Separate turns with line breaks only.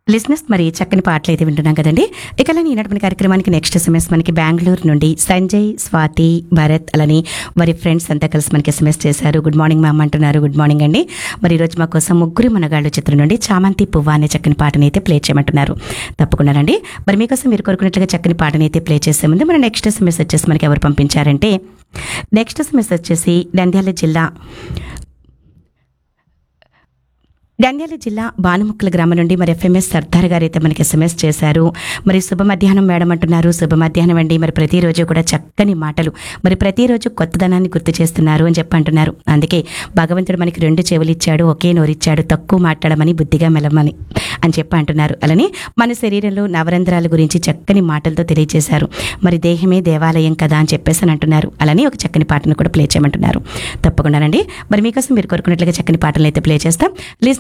లిజినెస్ మరి చక్కని పాటలు అయితే వింటున్నాం కదండి ఇక అలానే ఈనాటి మన కార్యక్రమానికి నెక్స్ట్ ఎస్ఎంఎస్ మనకి బెంగళూరు నుండి సంజయ్ స్వాతి భరత్ అలానే వారి ఫ్రెండ్స్ అంతా కలిసి మనకి ఎస్ఎంఎస్ చేశారు గుడ్ మార్నింగ్ మ్యామ్ అంటున్నారు గుడ్ మార్నింగ్ అండి మరి ఈరోజు మా కోసం ముగ్గురు మనగాళ్ళు చిత్రం నుండి చామంతి పువ్వ అనే చక్కని పాటని అయితే ప్లే చేయమంటున్నారు తప్పకుండానండి మరి మీకోసం మీరు కోరుకున్నట్లుగా చక్కని పాటని అయితే ప్లే చేసే ముందు మన నెక్స్ట్ ఎస్ఎంఎస్ వచ్చేసి మనకి ఎవరు పంపించారంటే నెక్స్ట్ ఎస్ఎంఎస్ వచ్చేసి నంద్యాల జిల్లా నంద్యాల జిల్లా బానుముక్కల గ్రామం నుండి మరి ఎఫ్ఎంఎస్ సర్దార్ గారు అయితే మనకి ఎస్ఎంఎస్ చేశారు మరి శుభ మధ్యాహ్నం మేడం అంటున్నారు శుభ మధ్యాహ్నం అండి మరి ప్రతిరోజు కూడా చక్కని మాటలు మరి ప్రతిరోజు కొత్తదనాన్ని గుర్తు చేస్తున్నారు అని చెప్పి అంటున్నారు అందుకే భగవంతుడు మనకి రెండు చెవులు ఇచ్చాడు ఒకే నోరిచ్చాడు తక్కువ మాట్లాడమని బుద్ధిగా మెలమని అని చెప్పి అంటున్నారు అలానే మన శరీరంలో నవరంధ్రాల గురించి చక్కని మాటలతో తెలియజేశారు మరి దేహమే దేవాలయం కదా అని చెప్పేసి అని అంటున్నారు అలానే ఒక చక్కని పాటను కూడా ప్లే చేయమంటున్నారు తప్పకుండానండి మరి మీకోసం మీరు కోరుకున్నట్లుగా చక్కని పాటలు అయితే ప్లే చేస్తాం